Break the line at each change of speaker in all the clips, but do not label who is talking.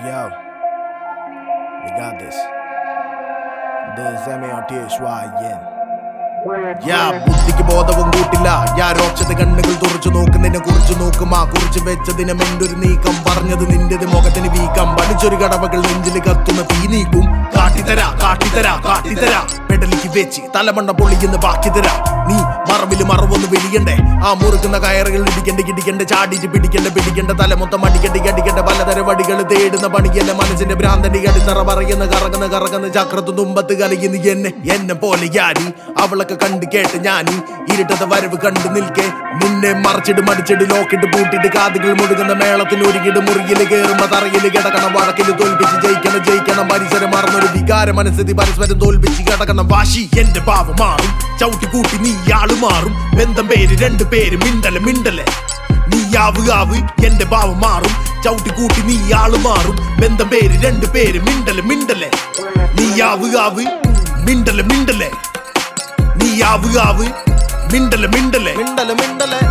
Yo, we got this. This M-A-R-T-H-Y-N. യാ ബുദ്ധിക്ക് ബോധവും കൂട്ടില്ല യാ രോക്ഷത കണ്ണുകൾ തുറച്ചു നോക്കുന്നതിനെ കുറിച്ച് നോക്കും ആ കുറിച്ച് വെച്ചതിനെ മെന്റൊരു നീക്കം പറഞ്ഞത് നിന്റേത് മുഖത്തിന് വീക്കം പഠിച്ചൊരു കടവകൾ നെഞ്ചിൽ കത്തുന്ന തീ നീക്കും കാട്ടിത്തരാ കാട്ടിത്തരാ കാട്ടിത്തരാ പെടലിക്ക് വെച്ച് തലമണ്ണ പൊള്ളിക്കുന്ന ബാക്കി തരാ നീ മറവില് മറവൊന്ന് വെളിയണ്ടേ ആ മുറുക്കുന്ന കയറുകൾ ഇടിക്കണ്ട ഇടിക്കണ്ട ചാടിച്ച് പിടിക്കണ്ട പിടിക്കണ്ട തല മൊത്തം അടിക്കണ്ട അടിക്കണ്ട പലതരം വടികൾ തേടുന്ന പണിയല്ല മനസ്സിന്റെ ഭ്രാന്തന്റെ അടിത്തറ പറയുന്ന കറങ്ങുന്ന കറങ്ങുന്ന ചക്രത്തു തുമ്പത്ത് കലയുന്ന എന്നെ എന്നെ പോലെ ഞാനി അവളൊക്കെ കണ്ട് കേട്ട് ഞാനി ഇരുട്ടത്തെ വരവ് കണ്ടു നിൽക്കെ നിന്നെ മറച്ചിട്ട് മടിച്ചിട്ട് ലോക്കിട്ട് പൂട്ടിട്ട് കാതുകൾ മുടുകുന്ന മേളത്തിന് ഒരുക്കിട്ട് മുറിയിൽ കയറുമ്പോ തറയിൽ കിടക്കണം വഴക്കിൽ തോൽപ്പിച്ച് ജയിക്കണം ജയിക്കണം പരിസരം മറന്നൊരു വികാര മനസ്സിൽ പരസ്പരം തോൽപ്പിച്ച് കിടക്കണം വാശി എന്റെ ഭാവം മാറും ചവിട്ടി കൂട്ടി നീ ആള് മാറും ബന്ധം പേര് രണ്ട് പേര് മിണ്ടല് മിണ്ടല് നീ ആവ് ആവ് എന്റെ ഭാവം മാറും ചവിട്ടി കൂട്ടി നീ ആള് മാറും ബന്ധം പേര് രണ്ട് പേര് മിണ്ടല് മിണ്ടല് നീ ആവ് ആവ് മിണ്ടല് മിണ്ടല് നീ ആവ് ആവ് മിണ്ടല് മിണ്ടല്
മിണ്ടല് മിണ്ടല്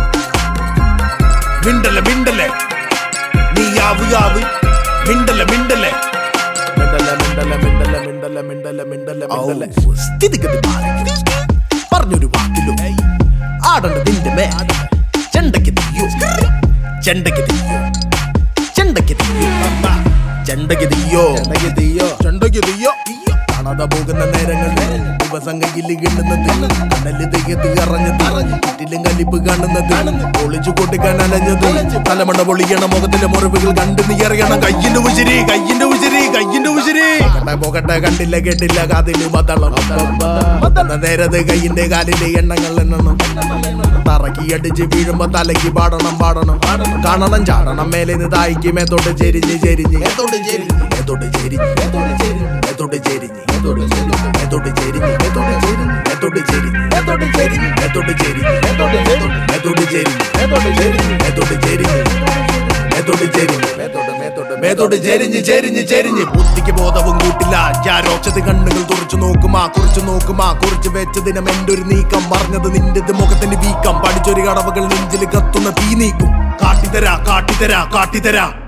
മിണ്ടല് മിണ്ടല് നീ ആവ് ആവ് മിണ്ടല് മിണ്ടല്
മിണ്ടല് മിണ്ടല് മിണ്ടല് മിണ്ടല് മിണ്ടല് മിണ്ടല് മിണ്ടല്
ഔ, സ്ഥിതിഗതി മാറി പറഞ്ഞൊരു വാക്കിലും ആടണ്ട നിന്റെ മേ ചെണ്ടയ്ക്ക് തീയോ ചെണ്ടയ്ക്ക് തീയോ ചെണ്ടയ്ക്ക് തീയോ ചെണ്ടയ്ക്ക് തീയോ
ചെണ്ടയ്ക്ക് തീയോ
ചെണ്ടയ്ക്ക് തീയോ കാണാതെ പോകുന്ന നേരങ്ങളിൽ ദിവസം കയ്യിൽ കിട്ടുന്നത് കടല് തെയ്യത്ത് കറഞ്ഞത് ചുറ്റിലും കലിപ്പ് കാണുന്നത് ഒളിച്ചു കൊട്ടിക്കാൻ അലഞ്ഞത് തലമണ്ട പൊളിയണ മുഖത്തിലെ മുറിവുകൾ കണ്ടു നീ അറിയണം കയ്യിന്റെ ഉശിരി കയ്യിന്റെ ഉശിരി കയ്യിന്റെ ഉശിരി പോകട്ടെ പോകട്ടെ കണ്ടില്ല കേട്ടില്ല കാതില് മതളം മതന്ന നേരത് കയ്യിന്റെ കാലിലെ എണ്ണങ്ങൾ എണ്ണണം തറക്കി അടിച്ച് വീഴുമ്പോ തലക്ക് പാടണം പാടണം കാണണം ചാടണം മേലെ നിന്ന് തായിക്ക് മേത്തോട്ട് ചെരിഞ്ഞ് ചെരിഞ്ഞ് മേത്തോട്ട് ചെരിഞ്ഞ് മേത്തോട്ട് ചെരിഞ്ഞ് മേത്തോട്ട് ചെരിഞ്ഞ് മേത്തോട്ട് ചെരിഞ്ഞ് മേത്തോട്ട് ചെരിഞ്ഞ് മേത്തോട്ട് ചെരിഞ്ഞ് മേത്തോട്ട് ചെരിഞ്ഞ് മേത്തോട്ട് ചെരിഞ്ഞ് മേത്തോട്ട് ചെരിഞ്ഞ് മേത്തോട്ട് ചെരിഞ്ഞ് മേത്തോട്ട് ചെരിഞ്ഞ് മേത്തോട്ട് ചെരിഞ്ഞ് മേത്തോട്ട് ചെരിഞ്ഞ് മേത്തോട്ട് ചെരിഞ്ഞ് മേത്തോട്ട് ചെരിഞ്ഞ്
മേത്തോട്ട് മേത്തോട്ട്
മേത്തോട്ട് ചെരിഞ്ഞ് ചെരിഞ്ഞ് ചെരിഞ്ഞ് ബുദ്ധിക്ക് ബോധവും കൂട്ടില്ല ഞാരോച്ചത് കണ്ണുകൾ തുറച്ചു നോക്കും ആ കുറിച്ച് നോക്കും ആ കുറിച്ച് വെച്ചതിനെ മെന്റൊരു നീക്കം പറഞ്ഞത് നിന്റെ മുഖത്തിന്റെ വീക്കം പഠിച്ചൊരു കടവകൾ നെഞ്ചിൽ കത്തുന്ന തീ നീക്കും കാട്ടിത്തരാ കാട്ടിത്തരാ കാട്ടിത്തരാ